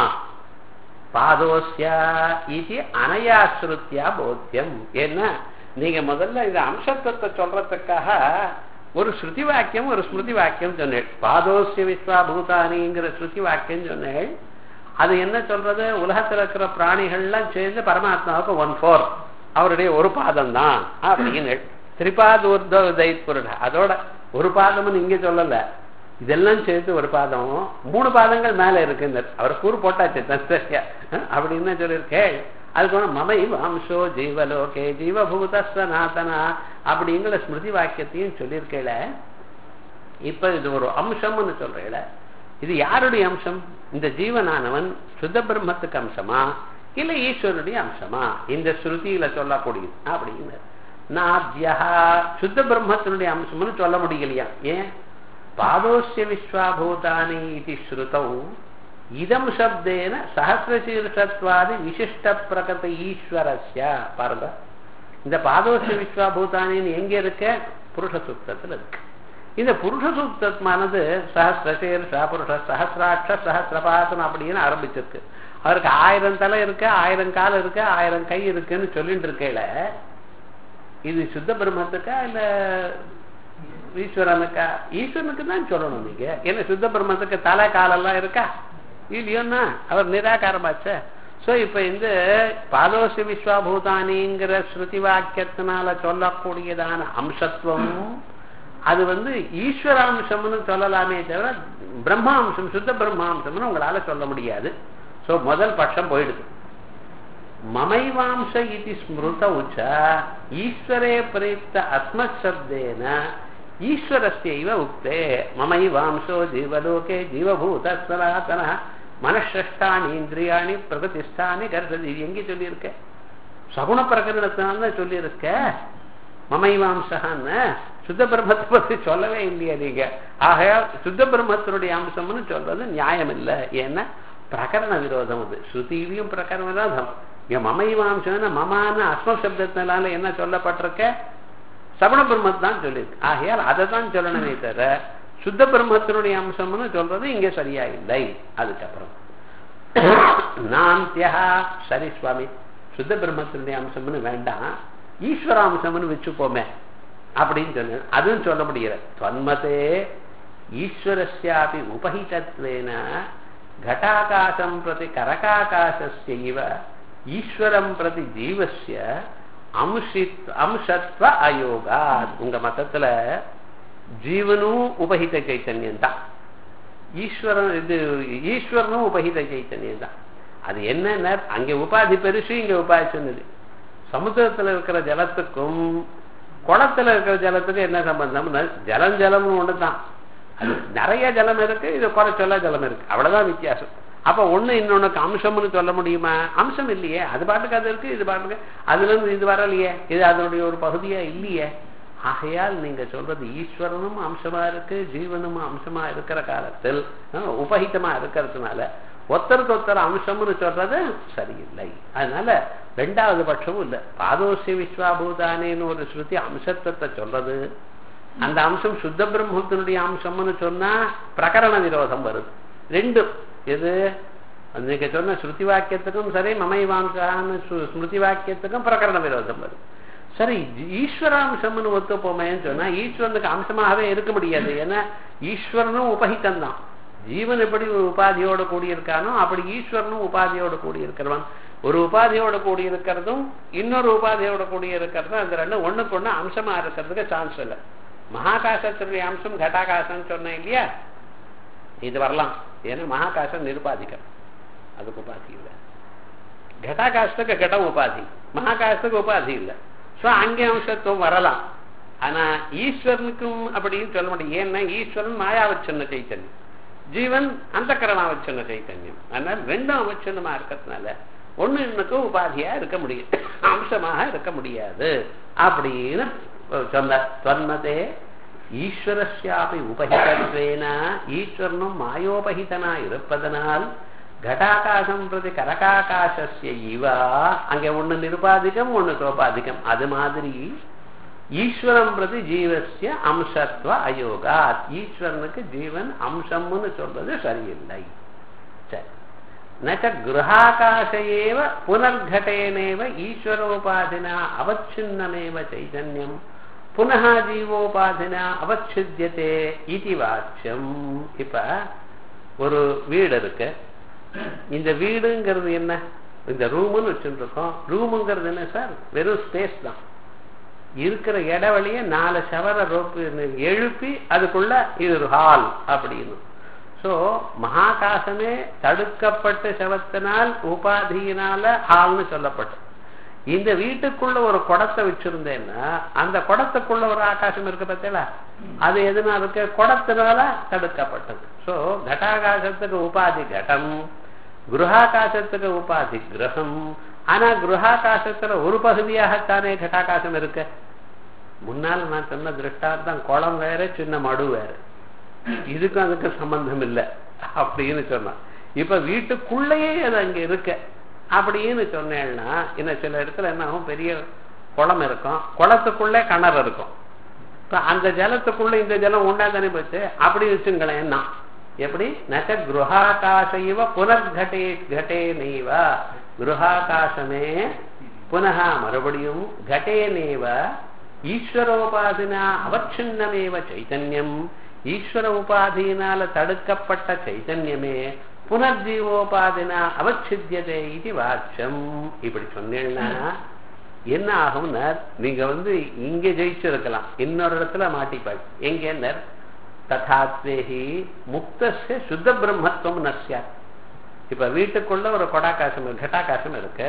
S1: பாதோஸ்ய இது அனயாஸ்ருத்தியா போத்தியம் ஏன்னா நீங்க முதல்ல இந்த அம்சத்துவத்தை சொல்றதுக்காக ஒரு ஸ்ருதி வாக்கியம் ஒரு ஸ்மிருதி வாக்கியம் சொன்னேன் பாதோசிய விஸ்வாபூதானிங்கிற ஸ்ருதி வாக்கியம் சொன்னேன் அது என்ன சொல்றது உலகத்தில் இருக்கிற பிராணிகள்லாம் சேர்ந்து பரமாத்மாவுக்கு ஒன் ஃபோர் அவருடைய ஒரு பாதம் தான் அப்படின்னு திரிபாத உர்தோதைப்புருட அதோட ஒரு பாதம்னு இங்க சொல்லல இதெல்லாம் சேர்த்து ஒரு பாதம் மூணு பாதங்கள் மேல இருக்கு அவர் கூறு போட்டாச்சு தன்சரியா அப்படின்னு சொல்லியிருக்கேன் அதுக்கு மமை வம்சோ ஜீவலோகே ஜீவபூத சனாதனா அப்படிங்கிற ஸ்மிருதி வாக்கியத்தையும் சொல்லியிருக்கேல இப்ப இது ஒரு அம்சம்னு சொல்றேல இது யாருடைய அம்சம் இந்த ஜீவனானவன் சுத்த பிரம்மத்துக்கு அம்சமா இல்ல ஈஸ்வரனுடைய அம்சமா இந்த ஸ்ருதியில சொல்லக்கூடியது அப்படின்னு நாத்யா சுத்த பிரம்மத்தினுடைய அம்சம்னு சொல்ல முடியலையா ஏன் பாதோசிய விஸ்வாபூதானி இது ஸ்ருதௌ இதம் சப்தேன சஹசிரசீர்ஷத்வாதி விசிஷ்ட பிரகத ஈஸ்வரஸ்ய பாருங்க இந்த பாதோசிய விஸ்வாபூதானின்னு எங்க இருக்க புருஷ சூக்தத்தில் இருக்கு இந்த புருஷ சூக்தமானது சஹசிரசீர்ஷா புருஷ சஹசிராட்ச சஹசிரபாசனம் அப்படின்னு ஆரம்பிச்சிருக்கு அவருக்கு ஆயிரம் தலை இருக்கு ஆயிரம் கால் இருக்கு ஆயிரம் கை இருக்குன்னு சொல்லிட்டு இருக்கையில இது சுத்த பிரம்மத்துக்கா இல்ல ஈஸ்வரனுக்கா ஈஸ்வரனுக்கு தான் சொல்லணும் நீங்க என்ன சுத்த பிரம்மத்துக்கு தலை காலெல்லாம் இருக்கா இல்லையோன்னா அவர் நிராகாரமாச்ச சோ இப்ப இந்த பாதோசி விஸ்வாபூதானிங்கிற ஸ்ருதி வாக்கியத்தினால சொல்லக்கூடியதான அம்சத்துவம் அது வந்து ஈஸ்வராம்சம்னு சொல்லலாமே தவிர பிரம்மாம்சம் சுத்த பிரம்மாம்சம்னு உங்களால சொல்ல முடியாது சோ முதல் பட்சம் போயிடுது மமைவாம்ச இது ஸ்மிருத உச்ச ஈஸ்வரே பிரயுக்த அஸ்மத் சப்தேன ஈஸ்வரஸ்யைவ உக்தே மமைவாம்சோ ஜீவலோகே ஜீவபூத சனாதன மனசிரஷ்டானி இந்திரியாணி பிரகதிஷ்டானி கருத்தது இது எங்கே சொல்லியிருக்க சகுண பிரகரணத்தினால சொல்லியிருக்க மமைவாம்சகான்னு சுத்த பிரம்மத்தை பத்தி சொல்லவே இல்லையா நீங்க ஆகையால் சுத்த பிரம்மத்தினுடைய அம்சம்னு சொல்றது நியாயம் இல்லை ஏன்னா பிரகரண விரோதம் அது ஸ்ருதியிலையும் பிரகரண விரோதம் இங்க மமைவாம்சம்னா மமான அஸ்ம சப்தத்தினால என்ன சொல்லப்பட்டிருக்க சகுண பிரம்மத்தை தான் சொல்லியிருக்கு ஆகையால் அதை தான் சொல்லணுமே தவிர சுத்த பிரம்மத்தினுடைய அம்சம்னு சொல்றது இங்க சரியா இல்லை அதுக்கப்புறம் நாந்தியா சரி சுவாமி சுத்த பிரம்மத்தினுடைய அம்சம்னு வேண்டாம் ஈஸ்வராம்சம்னு வச்சுப்போமே அப்படின்னு சொன்ன அதுவும் சொல்ல முடியல தொன்மதே ஈஸ்வரஸ்யாபி உபஹிதத்வேன घटाकाशं प्रति करकाकाशस्यैव ஈஸ்வரம் பிரதி ஜீவஸ்ய அம்சித் அம்சத்வ அயோகாத் உங்க மதத்துல ஜீவனும் உபஹித சைத்தன்யம் தான் ஈஸ்வரன் இது ஈஸ்வரனும் உபஹித சைத்தன்யம் தான் அது என்னன்னா அங்க உபாதி பெருசு இங்க உபாதி சொன்னது சமுத்திரத்துல இருக்கிற ஜலத்துக்கும் குளத்துல இருக்கிற ஜலத்துக்கும் என்ன சம்பந்தம் ஜலம் ஜலம்னு ஒண்ணுதான் அது நிறைய ஜலம் இருக்கு இது குறைச்சொல்ல ஜலம் இருக்கு அவ்வளவுதான் வித்தியாசம் அப்ப ஒண்ணு இன்னொன்னுக்கு அம்சம்னு சொல்ல முடியுமா அம்சம் இல்லையே அது பாட்டுக்கு அது இருக்கு இது பாட்டுக்கு அதுல இருந்து இது வரலையே இது அதனுடைய ஒரு பகுதியா இல்லையே ஆகையால் நீங்க சொல்றது ஈஸ்வரனும் அம்சமா இருக்கு ஜீவனும் அம்சமா இருக்கிற காலத்தில் அஹ், உபஹிதமா இருக்கிறதுனால ஒருத்தருக்கு ஒருத்தர் அம்சம்னு சொல்றது சரியில்லை அதனால ரெண்டாவது பட்சமும் இல்லை பாதோசிய விஸ்வாபூதானேன்னு ஒரு ஸ்ருதி அம்சத்துவத்தை சொல்றது அந்த அம்சம் சுத்த பிரம்மத்தினுடைய அம்சம்னு சொன்னா பிரகரண விரோதம் வருது ரெண்டும் எது நீங்க சொன்ன ஸ்ருதி வாக்கியத்துக்கும் சரி மமைவாம்சான்னு சு- ஸ்மிருதி வாக்கியத்துக்கும் பிரகரண விரோதம் வருது சரி ஈஸ்வராம்சம்னு ஒத்துப்போமேன்னு சொன்னா ஈஸ்வரனுக்கு அம்சமாகவே இருக்க முடியாது ஏன்னா ஈஸ்வரனும் உபகிதம் தான் ஜீவன் எப்படி ஒரு உபாதியோட கூடியிருக்கானோ அப்படி ஈஸ்வரனும் உபாதியோட கூடியிருக்கிறவன் ஒரு உபாதியோட கூடியிருக்கிறதும் இன்னொரு உபாதியோட கூடியிருக்கிறதும் அந்த ரெண்டும் ஒண்ணுக்கு ஒண்ணு அம்சமா இருக்கிறதுக்கு சான்ஸ் இல்லை மகாகாசத்தினுடைய அம்சம் கட்டாகாசம் சொன்னேன் இல்லையா இது வரலாம் ஏன்னா மகாகாசம் நிருபாதிக்கம் அதுக்கு உபாதி இல்லை கட்டாகாசத்துக்கு கடம் உபாதி மகாகாசத்துக்கு உபாதி இல்லை ஸோ அங்கே அம்சத்துவம் வரலாம் ஆனா ஈஸ்வரனுக்கும் அப்படின்னு சொல்ல முடியும் ஏன்னா ஈஸ்வரன் மாயாவச்சன்ன சைத்தன்யம் ஜீவன் அந்த அவச்சன்ன சைத்தன்யம் அதனால ரெண்டும் அவச்சன்னமா இருக்கிறதுனால ஒண்ணு இன்னுக்கு உபாதியா இருக்க முடியும் அம்சமாக இருக்க முடியாது அப்படின்னு சொன்ன தொன்மதே ஈஸ்வரஸ்யாபி உபஹிதத்வேன ஈஸ்வரனும் மாயோபஹிதனா இருப்பதனால் கடாகாசம் பிரதி கரகாகாசஸ்ய இவ அங்க ஒண்ணு நிருபாதிகம் ஒண்ணு சோபாதிகம் அது மாதிரி ஈஸ்வரம் பிரதி ஜீவசிய அம்சத்வ அயோகா ஈஸ்வரனுக்கு ஜீவன் அம்சம்னு சொல்றது சரியில்லை சரி நச்ச கிரகாகாச ஏவ புனர்கட்டேனேவ ஈஸ்வரோபாதினா அவச்சின்னமேவ சைதன்யம் புனः ஜீவோபாதினா அவச்சித்தியதே இது வாச்சியம் இப்ப ஒரு வீடு இருக்கு இந்த வீடுங்கிறது என்ன இந்த ரூம்னு வச்சுருக்கோம் ரூமுங்கிறது என்ன சார் வெறும் ஸ்பேஸ் தான் இருக்கிற இடவழிய நாலு சவர ரோப்பு எழுப்பி அதுக்குள்ள இது ஒரு ஹால் அப்படின்னு சோ மகாகாசமே தடுக்கப்பட்ட சவத்தினால் உபாதியினால ஹால்னு சொல்லப்பட்டது இந்த வீட்டுக்குள்ள ஒரு குடத்தை வச்சிருந்தேன்னா அந்த குடத்துக்குள்ள ஒரு ஆகாசம் இருக்கு பார்த்தீங்களா அது எதுனா இருக்கு குடத்தினால தடுக்கப்பட்டது சோ கட்டாகாசத்துக்கு உபாதி கடம் குருஹாகாசத்துக்கு உபாதி கிரகம் ஆனா குருஹாகாசத்துல ஒரு பகுதியாகத்தானே கட்டாகாசம் இருக்கு முன்னால் நான் சொன்ன திருஷ்டார்த்தம் குளம் வேற சின்ன மடு வேற இதுக்கும் அதுக்கு சம்பந்தம் இல்லை அப்படின்னு சொன்னான் இப்ப வீட்டுக்குள்ளேயே அது அங்க இருக்கு அப்படின்னு சொன்னேன்னா இன்னும் சில இடத்துல என்ன ஆகும் பெரிய குளம் இருக்கும் குளத்துக்குள்ளே கிணறு இருக்கும் இப்ப அந்த ஜலத்துக்குள்ள இந்த ஜலம் உண்டா தானே போச்சு அப்படி வச்சுங்களேன் என்ன எப்படி நச்ச குருஹாகாச இவ புனர்கட்டே கட்டே நெய்வ குருஹாகாசமே புனக மறுபடியும் கட்டே நேவ ஈஸ்வரோபாதினா அவச்சின்னமேவ சைத்தன்யம் ஈஸ்வர உபாதியினால தடுக்கப்பட்ட சைத்தன்யமே புனர்ஜீவோபாதினா அவச்சித்தியதே இது வாட்சம் இப்படி சொன்னேன்னா என்ன ஆகும்னா நீங்க வந்து இங்க ஜெயிச்சிருக்கலாம் இன்னொரு இடத்துல மாட்டிப்பாங்க எங்க ததாத்வேகி முக்தஸ்ய சுத்த பிரம்மத்துவம் நசியா இப்ப வீட்டுக்குள்ள ஒரு கொடாகாசம் கட்டாகாசம் இருக்கு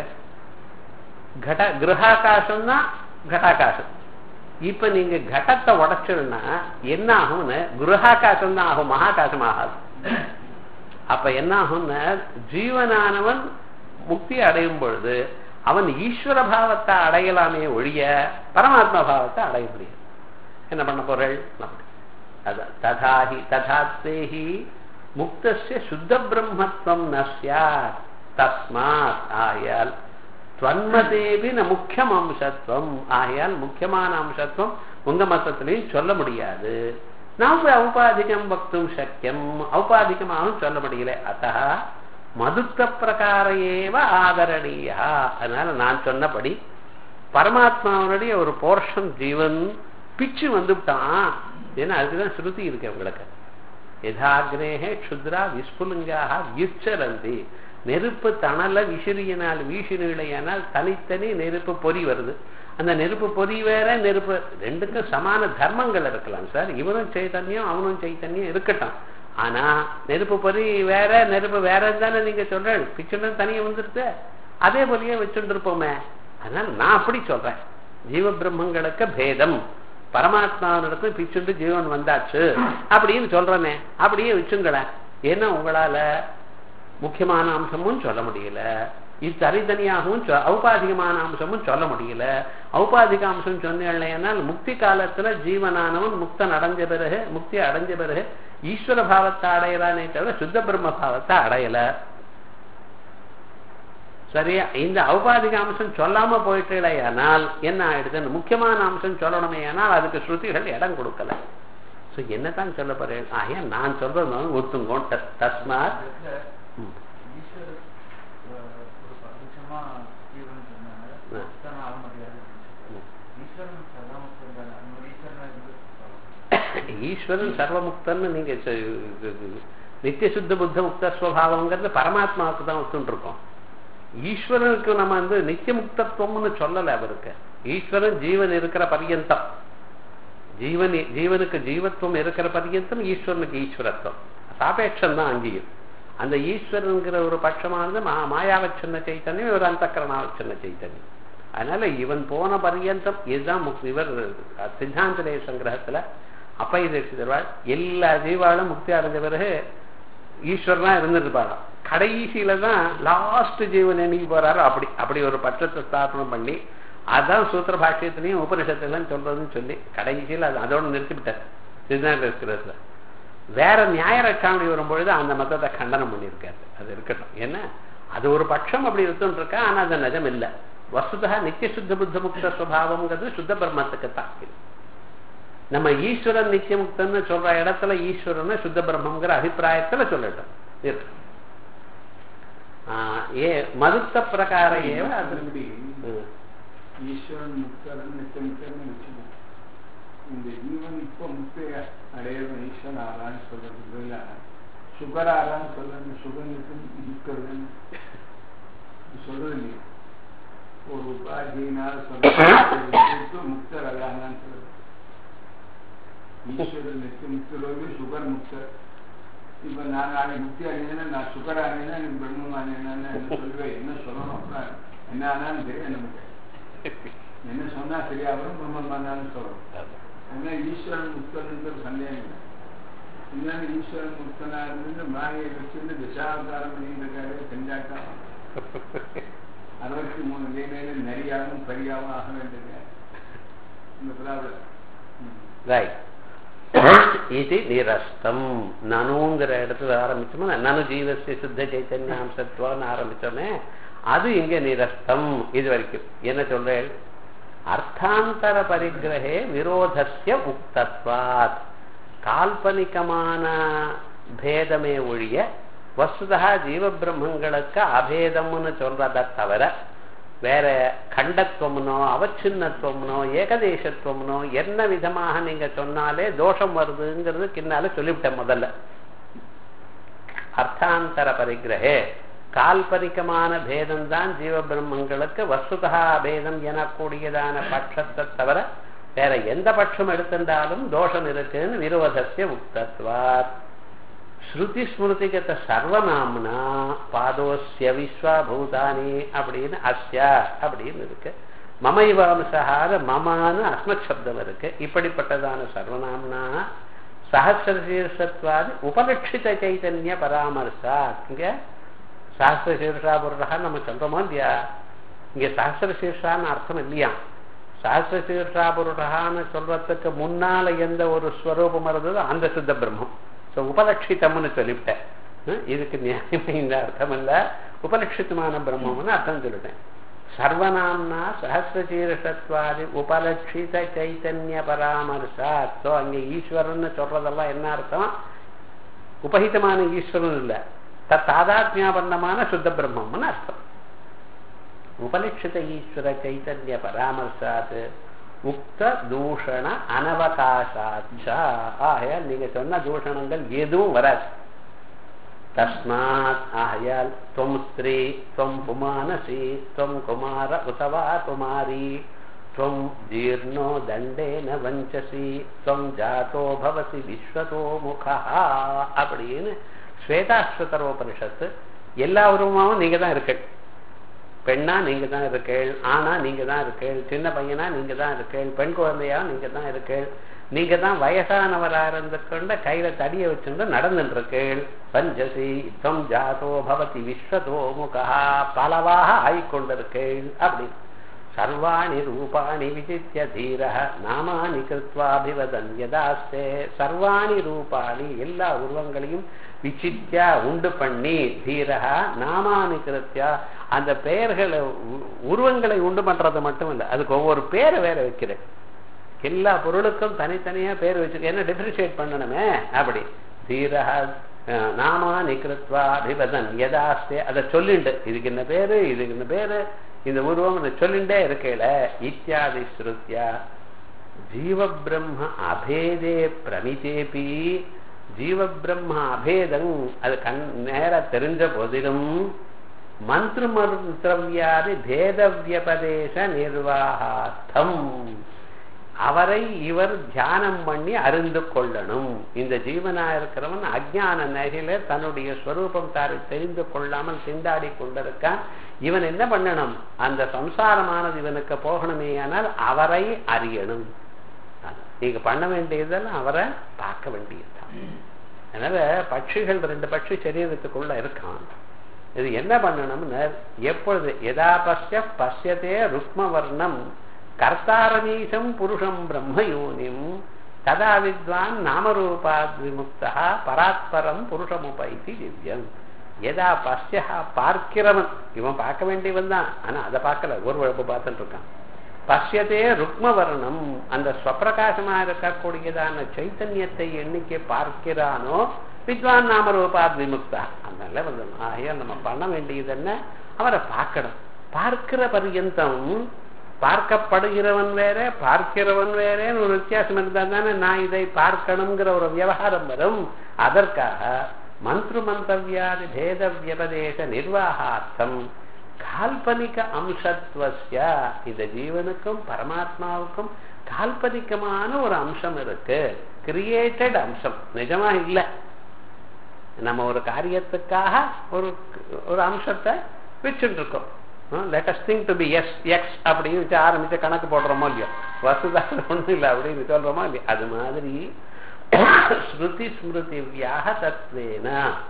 S1: கட கிரகாகாசம்னா கட்டாகாசம் இப்ப நீங்க கடத்தை உடைச்சிருந்தா என்ன ஆகும்னு குருஹாகாசம் தான் ஆகும் மகாகாசம் ஆகாது அப்ப என்ன ஆகும்னா ஜீவனானவன் முக்தி அடையும் பொழுது அவன் ஈஸ்வர பாவத்தை அடையலாமே ஒழிய பரமாத்மா பாவத்தை அடைய முடியாது என்ன பண்ண பொருள் அதான் ததாஹி ததாத்வேஹி முக்தஸ்ய சுத்த பிரம்மத்துவம் நஸ்யாத் தஸ்மாத் ஆயால் துவன்மதேவி ந முக்கியம் அம்சத்துவம் ஆகையால் முக்கியமான அம்சத்துவம் உங்க மத்தத்திலையும் சொல்ல முடியாது நாம் ஔபாதிகம் வக்தும் சக்கியம் ஔபாதிகமாகவும் சொல்ல முடியல அத்த மதுத்த பிரகார ஏவ ஆதரணீயா அதனால நான் சொன்னபடி பரமாத்மாவனுடைய ஒரு போர்ஷன் ஜீவன் பிச்சு வந்துவிட்டான் ஏன்னா அதுக்குதான் ஸ்ருதி இருக்கு உங்களுக்கு யதாகிரேகே க்ஷுத்ரா விஸ்புலிங்காக வியுச்சரந்தி நெருப்பு தணல விசிறியினால் வீசினிலையானால் தனித்தனி நெருப்பு பொறி வருது அந்த நெருப்பு பொறி வேற நெருப்பு ரெண்டுக்கும் சமான தர்மங்கள் இருக்கலாம் சார் இவனும் சைத்தன்யம் அவனும் சைத்தன்யம் இருக்கட்டும் ஆனா நெருப்பு பொறி வேற நெருப்பு வேற தானே நீங்க சொல்றேன் பிச்சுன்னு தனியா வந்துருது அதே போலயே வச்சுட்டு இருப்போமே அதனால நான் அப்படி சொல்றேன் ஜீவ பிரம்மங்களுக்கு பேதம் பரமாத்மாவினிடத்து பிச்சுண்டு ஜீவன் வந்தாச்சு அப்படின்னு சொல்றேனே அப்படியே வச்சுங்களேன் ஏன்னா உங்களால முக்கியமான அம்சமும் சொல்ல முடியல இது தனித்தனியாகவும் ஔபாதிகமான அம்சமும் சொல்ல முடியல ஔபாதிக அம்சம் சொன்னேன்னால் முக்தி காலத்துல ஜீவனானவன் முக்தன் அடைஞ்ச பிறகு முக்தி அடைஞ்ச பிறகு ஈஸ்வர பாவத்தை அடையலானே தவிர சுத்த பிரம்ம பாவத்தை அடையல சரியா இந்த ஔபாதிக அம்சம் சொல்லாம போயிட்டேனால் என்ன ஆயிடுதுன்னு முக்கியமான அம்சம் சொல்லணுமே ஆனால் அதுக்கு ஸ்ருதிகள் இடம் கொடுக்கல சோ என்னதான் சொல்ல போறேன் ஆகிய நான் சொல்றது ஒத்துங்கோ தஸ்மாத்
S2: ஈஸ்வர ஒரு பரிசமா ஜீவன் சொன்னாங்க தான் ஆக முடியாது ஈஸ்வரன் சதாமுக்தன் தானே அந்த மாதிரி ஈஸ்வரனா இருந்து
S1: ஈஸ்வரன் சர்வமுக்தன்னு நீங்க நித்திய சுத்த புத்த முக்த ஸ்வபாவங்கிறது பரமாத்மாவுக்கு தான் ஒத்துன்னு இருக்கோம் ஈஸ்வரனுக்கு நம்ம வந்து நித்திய முக்தத்துவம்னு சொல்லல அவருக்கு ஈஸ்வரன் ஜீவன் இருக்கிற பரியந்தம் ஜீவன் ஜீவனுக்கு ஜீவத்துவம் இருக்கிற பரியந்தம் ஈஸ்வரனுக்கு ஈஸ்வரத்துவம் சாபேட்சம் தான் அங்கேயும் அந்த ஈஸ்வரனுங்கிற ஒரு பட்சமானது மா மாயாவச்சன்ன சைத்தன்யம் ஒரு அந்தக்கரணாவச்சன்ன சைத்தன்யம் அதனால இவன் போன பரியந்தம் இதுதான் முக் இவர் சித்தாந்தலேய சங்கிரகத்துல அப்பை தீட்சிதர்வாள் எல்லா ஜீவாலும் முக்தி அடைஞ்ச பிறகு ஈஸ்வரனா இருந்திருப்பாராம் கடைசியில தான் லாஸ்ட் ஜீவன் என்னைக்கு போறாரோ அப்படி அப்படி ஒரு பட்சத்தை ஸ்தாபனம் பண்ணி அதான் சூத்திர பாஷ்யத்திலையும் உபனிஷத்துலாம் சொல்றதுன்னு சொல்லி கடைசியில் அது அதோட நிறுத்திவிட்டார் சித்தாந்த இருக்கிறதுல வேற நியாய ரட்சாமணி வரும்பொழுது அந்த மதத்தை கண்டனம் பண்ணியிருக்காரு அது இருக்கட்டும் என்ன அது ஒரு பட்சம் அப்படி இருந்துட்டு இருக்கா ஆனா அது நிஜம் இல்லை வசுதா நித்திய சுத்த புத்த முக்த சுவாவம்ங்கிறது சுத்த பிரம்மத்துக்கு தான் நம்ம ஈஸ்வரன் நித்திய முக்தன்னு சொல்ற இடத்துல ஈஸ்வரன் சுத்த பிரம்மங்கிற அபிப்பிராயத்துல சொல்லட்டும் இருக்கு ஏ மதுத்த பிரகார ஏவ அது
S2: ஈஸ்வரன் முக்தரன் நித்திய முக்தர்னு வச்சுக்கோம் இந்த ஜீவன் இப்போ முக்தி அடையிறது ஈஸ்வரன் ஆறான்னு சொல்றது இல்ல சுகர் ஆறான்னு சொல்றது சுகனுக்கு முக்தர்னு சொல்றது இல்லையா ஒரு உபாதியினால் சொல்றது முக்தர் அல்லான்னு சொல்றது ஈஸ்வரன் நித்திய முக்தரோடு சுகர் முக்தர் இப்ப நான் நாளைக்கு முக்தி அடைஞ்சேன்னா நான் சுகர் ஆனேன்னா எனக்கு பிரம்மம் ஆனேன்னு என்ன சொல்லுவேன் என்ன சொல்லணும் அப்புறம் என்ன ஆனாலும் தெரியும் நமக்கு என்ன சொன்னா சரியாகும் பிரம்மம் ஆனாலும் சொல்லணும் ஏன்னா ஈஸ்வரன் முக்தனுங்கிற சந்தேகம் இல்லை இன்னொன்று ஈஸ்வரன் முக்தனா இருந்து மாயை வச்சிருந்து திசாவதாரம் பண்ணிட்டு இருக்காரு செஞ்சாக்கா அறுபத்தி மூணு லீலையில நரியாகவும் பரியாகவும் ஆக வேண்டியது இந்த ப்ராப்ளம்
S1: ரைட் இது நிரஸ்தம் நனுங்கிற இடத்துல ஆரம்பிச்சோமா நனு ஜீவஸ்ய சுத்த சைத்தன்யாம்சத்துவான்னு ஆரம்பிச்சோமே அது இங்க நிரஸ்தம் இது வரைக்கும் என்ன சொல்றேன் அர்த்தாந்தர பரிகிரகே விரோதஸ்ய உக்தத்வாத் கால்பனிகமான பேதமே ஒழிய வசுதா ஜீவ பிரம்மங்களுக்கு அபேதம்னு சொல்றத தவிர வேற கண்டத்துவம்னோ அவச்சின்னத்துவம்னோ ஏகதேசத்துவம்னோ என்ன விதமாக நீங்க சொன்னாலே தோஷம் வருதுங்கிறது கின்னால சொல்லிவிட்டேன் முதல்ல அர்த்தாந்தர பரிகிரகே கால்பனிகமான பேதம் தான் ஜீவ பிரம்மங்களுக்கு வசுதா பேதம் எனக்கூடியதான பட்சத்தை தவிர வேற எந்த பட்சம் எடுத்திருந்தாலும் தோஷம் இருக்குன்னு விரோதசிய உக்தத்வாத் ஸ்ருதி ஸ்மிருதிகத சர்வநாம்னா பாதோஸ்ய விஸ்வாபூதானி அப்படின்னு அஸ்யா அப்படின்னு இருக்கு மம இவாம்சகார மமான்னு அஸ்மத் சப்தம் இருக்கு இப்படிப்பட்டதான சர்வநாம்னா சஹசிரசீர்ஷத்வாதி உபலட்சித சைத்தன்ய பராமர்சா இங்க சாஸ்திர சீர்ஷா புருஷா நம்ம சொல்றோமோ இல்லையா இங்க சாஸ்திர சீர்ஷான்னு அர்த்தம் இல்லையா சாஸ்திர சீர்ஷா புருஷான்னு சொல்றதுக்கு முன்னால எந்த ஒரு ஸ்வரூபம் இருந்ததோ அந்த சுத்த பிரம்மம் ஸோ உபலட்சிதம்னு சொல்லிவிட்டேன் இதுக்கு நியாயமே இந்த அர்த்தம் இல்ல உபலட்சிதமான பிரம்மம்னு அர்த்தம் சொல்லிட்டேன் சர்வநாம்னா சஹசிரசீர்ஷத்வாதி உபலட்சித சைத்தன்ய பராமர்சா ஸோ அங்கே ஈஸ்வரன் சொல்றதெல்லாம் என்ன அர்த்தம் உபகிதமான ஈஸ்வரன் இல்லை தாதாத்மியாபன்னமான சுத்த பிரம்மம்னு அர்த்தம் உபனிஷத ஈஸ்வர சைத்தன்ய பராமர்சாத் உக்த தூஷண அனவகாசாச்சா ஆகையால் நீங்க சொன்ன தூஷணங்கள் எதுவும் வராது தஸ்மாத் ஆகையால் துவம் ஸ்திரீ துவம் புமானசி துவம் குமார உதவா குமாரி त्वं जीर्णो दण्डेन वञ्चसि त्वं जातो भवसि விஸ்வதோ முகா அப்படின்னு ஸ்வேதாஸ்வதரோபனிஷத்து எல்லா உருவமாவும் நீங்க தான் இருக்கள் பெண்ணா நீங்க தான் இருக்கேள் ஆனா நீங்க தான் இருக்கேள் சின்ன பையனா நீங்க தான் இருக்கேள் பெண் குழந்தையா நீங்க தான் இருக்கேள் நீங்க தான் வயசானவரா இருந்து கொண்ட கையில தடிய வச்சுட்டு நடந்துட்டு இருக்கேள் பஞ்சசி துவம் ஜாதோ பவதி விஸ்வதோ முகா பலவாக ஆயிக்கொண்டிருக்கேள் அப்படின்னு சர்வாணி ரூபாணி விசித்திய தீர நாமானி கிருத்வாபிவதன் யதாஸ்தே சர்வாணி ரூபாணி எல்லா உருவங்களையும் விசித்தியா உண்டு பண்ணி தீரகா நாமானி கிருத்தியா அந்த பெயர்களை உருவங்களை உண்டு பண்றது மட்டும் இல்லை அதுக்கு ஒவ்வொரு பேரை வேற வைக்கிறேன் எல்லா பொருளுக்கும் தனித்தனியா பேர் வச்சிருக்க என்ன டிஃபரன்ஷியேட் பண்ணணுமே அப்படி தீரகா நாமானி கிருத்வா அபிவதன் யதாஸ்தே அதை சொல்லிண்டு இதுக்கு என்ன பேரு இதுக்கு என்ன பேரு இந்த உருவம் சொல்லிண்டே இருக்கையில இத்தியாதி ஸ்ருத்யா ஜீவ பிரம்ம அபேதே பிரமிதேபி ஜீவ பிரம்ம அபேதம் அது கண் நேர தெரிஞ்ச போதிலும் மந்திர மந்திரவியாதி பேத வியபதேச நிர்வாகார்த்தம் அவரை இவர் தியானம் பண்ணி அறிந்து கொள்ளணும் இந்த ஜீவனா இருக்கிறவன் அஜான நகையில தன்னுடைய ஸ்வரூபம் தாரை தெரிந்து கொள்ளாமல் திண்டாடி கொண்டிருக்கான் இவன் என்ன பண்ணணும் அந்த சம்சாரமானது இவனுக்கு போகணுமே ஆனால் அவரை அறியணும் நீங்க பண்ண வேண்டியதெல்லாம் அவரை பார்க்க வேண்டியதுதான் அதனால பட்சிகள் ரெண்டு பட்சி சரீரத்துக்குள்ள இருக்கான் இது என்ன பண்ணணும்னு எப்பொழுது எதா பசிய பசியத்தே ருக்மவர்ணம் கர்த்தாரமீசம் புருஷம் பிரம்மயோனிம் ததா வித்வான் நாமரூபாத் விமுக்தா பராத்பரம் புருஷமுபைத்தி திவ்யம் எதா பசியா பார்க்கிறவன் இவன் பார்க்க வேண்டியவன் தான் ஆனா அதை பார்க்கல ஒரு வழப்பு பார்த்துட்டு இருக்கான் பசியத்தே ருக்மவர்ணம் அந்த ஸ்வப்பிரகாசமா இருக்கக்கூடியதான சைத்தன்யத்தை எண்ணிக்கை பார்க்கிறானோ வித்வான் நாமரூபாத் விமுக்தா அதனால வந்து ஆகையால் நம்ம பண்ண வேண்டியது என்ன அவரை பார்க்கணும் பார்க்கிற பர்யந்தம் பார்க்கப்படுகிறவன் வேற பார்க்கிறவன் வேறேன்னு ஒரு வித்தியாசம் இருந்தா தானே நான் இதை பார்க்கணுங்கிற ஒரு விவகாரம் வரும் அதற்காக மந்திர மந்தவியாதி பேத வியபதேச நிர்வாகார்த்தம் கால்பனிக அம்சத்வசிய இந்த ஜீவனுக்கும் பரமாத்மாவுக்கும் கால்பனிகமான ஒரு அம்சம் இருக்கு கிரியேட்டட் அம்சம் நிஜமா இல்லை நம்ம ஒரு காரியத்துக்காக ஒரு ஒரு அம்சத்தை வச்சுட்டு இருக்கோம் latest thing to be S X அப்படின்னு வச்சு ஆரம்பிச்சு கணக்கு போடுறோமோ இல்லையோ வசுதாக ஒன்றும் இல்லை அப்படின்னு சொல்றோமோ இல்லையோ அது மாதிரி ஸ்ருதி ஸ்மிருதி வியாக தத்வேன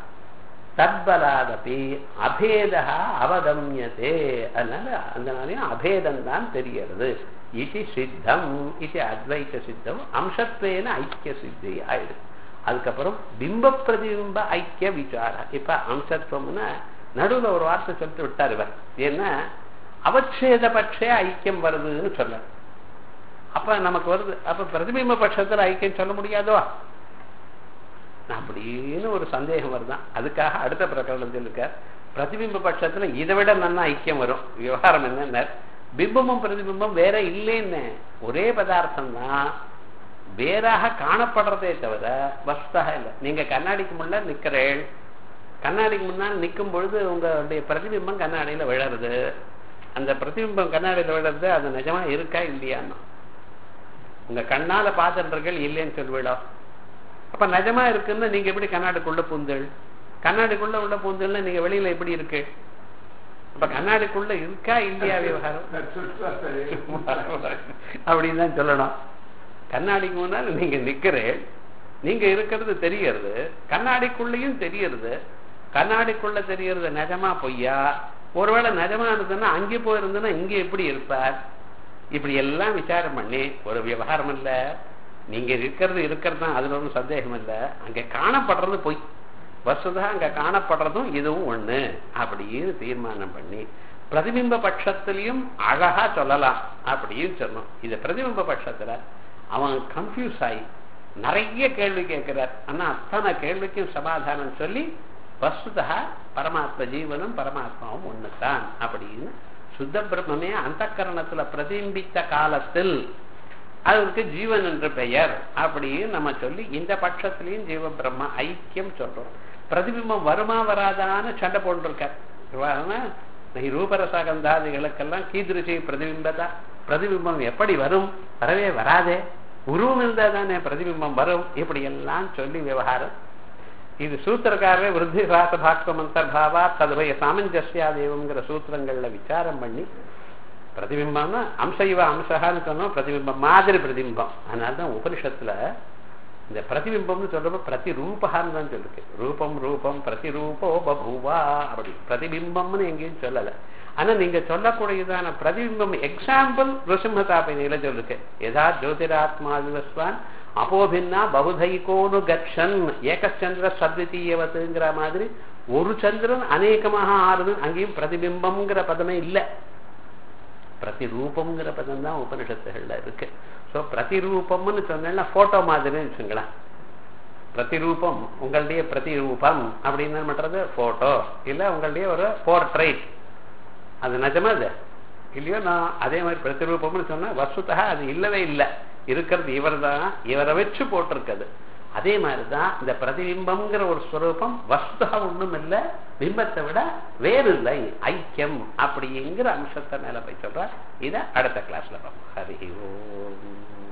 S1: தத்பலாதபி அபேதா அவகமியதே அதனால அதனாலையும் அபேதம் தான் தெரியறது இது சித்தம் இது அத்வைத சித்தம் அம்சத்வேன ஐக்கிய சித்தி ஆயிடுது அதுக்கப்புறம் பிம்ப பிரதிபிம்ப ஐக்கிய விசாரம் இப்ப அம்சத்துவம்னா நடுவுல ஒரு வார்த்தை சொல்லிட்டு விட்டார் இவர் ஏன்னா அவச்சேத பட்சே ஐக்கியம் வருதுன்னு சொல்ல அப்ப நமக்கு வருது அப்ப பிரதிபிம்ப பட்சத்துல ஐக்கியம் சொல்ல முடியாதோ அப்படின்னு ஒரு சந்தேகம் வருதான் அதுக்காக அடுத்த பிரகடனத்தில் இருக்க பிரதிபிம்ப பட்சத்துல இதை விட நல்லா ஐக்கியம் வரும் விவகாரம் என்ன பிம்பமும் பிரதிபிம்பம் வேற இல்லைன்னு ஒரே பதார்த்தம் தான் வேறாக காணப்படுறதே தவிர வஸ்தாக இல்லை நீங்க கண்ணாடிக்கு முன்னாடி நிக்கிறேள் கண்ணாடிக்கு முன்னால் நிற்கும் பொழுது உங்களுடைய பிரதிபிம்பம் கண்ணாடியில விழருது அந்த பிரதிபிம்பம் கண்ணாடியில விழுறது அது நிஜமா இருக்கா இல்லையான்னு உங்க கண்ணால பார்த்துன்றீர்கள் இல்லைன்னு சொல்லுவிடா அப்ப நிஜமா இருக்குன்னு நீங்க எப்படி கண்ணாடிக்குள்ள பூந்தல் கண்ணாடிக்குள்ள உள்ள பூந்தல்னா நீங்க வெளியில எப்படி இருக்கு அப்ப கண்ணாடிக்குள்ள இருக்கா இல்லையா விவகாரம் அப்படின்னு தான் சொல்லணும் கண்ணாடிக்கு முன்னால் நீங்க நிக்கிறேன் நீங்க இருக்கிறது தெரியறது கண்ணாடிக்குள்ளேயும் தெரியறது கண்ணாடிக்குள்ள தெரியறது நிஜமா பொய்யா ஒருவேளை நிஜமா இருந்ததுன்னா அங்கே போயிருந்ததுன்னா இங்க எப்படி இருப்பார் இப்படி எல்லாம் விசாரம் பண்ணி ஒரு விவகாரம் இல்ல நீங்க இருக்கிறது இருக்கிறது தான் அதுல ஒன்றும் சந்தேகம் இல்லை அங்க காணப்படுறது பொய் வசுதா அங்க காணப்படுறதும் இதுவும் ஒண்ணு அப்படின்னு தீர்மானம் பண்ணி பிரதிபிம்ப பட்சத்திலையும் அழகா சொல்லலாம் அப்படின்னு சொன்னோம் இது பிரதிபிம்ப பட்சத்துல அவன் கன்ஃபியூஸ் ஆகி நிறைய கேள்வி கேட்கிறார் ஆனா அத்தனை கேள்விக்கும் சமாதானம் சொல்லி வஸ்துதா பரமாத்ம ஜீவனும் பரமாத்மாவும் ஒண்ணுதான் அப்படின்னு சுத்த பிரம்மமே அந்த கரணத்துல பிரதிபித்த காலத்தில் அதற்கு ஜீவன் என்று பெயர் அப்படின்னு நம்ம சொல்லி இந்த பட்சத்திலையும் ஜீவ பிரம்ம ஐக்கியம் சொல்றோம் பிரதிபிம்பம் வருமா வராதான்னு சண்டை போட்டிருக்கார் நீ ரூபரசகந்தாதிகளுக்கெல்லாம் கீதிருச்சி பிரதிபிம்பதா பிரதிபிம்பம் எப்படி வரும் வரவே வராதே உருவம் இருந்தா தானே பிரதிபிம்பம் வரும் இப்படி எல்லாம் சொல்லி விவகாரம் இது சூத்திரக்காரரே விருத்தி ராச பாக்வம் அந்தர்பாவா ததுபய சாமஞ்சஸ்யாதேவங்கிற சூத்திரங்கள்ல விசாரம் பண்ணி பிரதிபிம்பம்னா அம்சைவ அம்சகான்னு சொன்னோம் பிரதிபிம்பம் மாதிரி பிரதிபிம்பம் அதனால்தான் உபனிஷத்துல இந்த பிரதிபிம்பம்னு சொல்றப்ப பிரதிரூபகான்னு தான் சொல்லிருக்கு ரூபம் ரூபம் பிரதிரூபோ பபூவா அப்படி பிரதிபிம்பம்னு எங்கேயும் சொல்லல ஆனா நீங்க சொல்லக்கூடியதான பிரதிபிம்பம் எக்ஸாம்பிள் ருசிம்மதாபினியில சொல்லிருக்கு எதா ஜோதிராத்மா விவஸ்வான் அப்போபின்னா பகுதைகோனு கட்சன் ஏகச்சந்திர சத்விதீயவத்துங்கிற மாதிரி ஒரு சந்திரன் அநேகமாக ஆறுது அங்கேயும் பிரதிபிம்பம்ங்கிற பதமே இல்லை பிரதிரூபம்ங்கிற பதம் தான் உபனிஷத்துகள்ல இருக்கு ஸோ பிரதிரூபம்னு சொன்னா போட்டோ மாதிரின்னு வச்சுங்களேன் பிரதிரூபம் உங்களுடைய பிரதிரூபம் அப்படின்னு பண்றது போட்டோ இல்ல உங்களுடைய ஒரு போர்ட்ரைட் அது நிஜமா அது இல்லையோ நான் அதே மாதிரி பிரதிரூபம்னு சொன்னா வசுத்தா அது இல்லவே இல்லை இருக்கிறது இவர் தான் இவரை வச்சு போட்டிருக்குது அதே மாதிரிதான் இந்த பிரதிபிம்பம்ங்கிற ஒரு ஸ்வரூபம் வஸ்துதா ஒண்ணும் இல்லை பிம்பத்தை விட வேறு இல்லை ஐக்கியம் அப்படிங்கிற அம்சத்தை மேல போய் சொல்ற இத அடுத்த கிளாஸ்ல பார்ப்போம் ஹரி ஓம்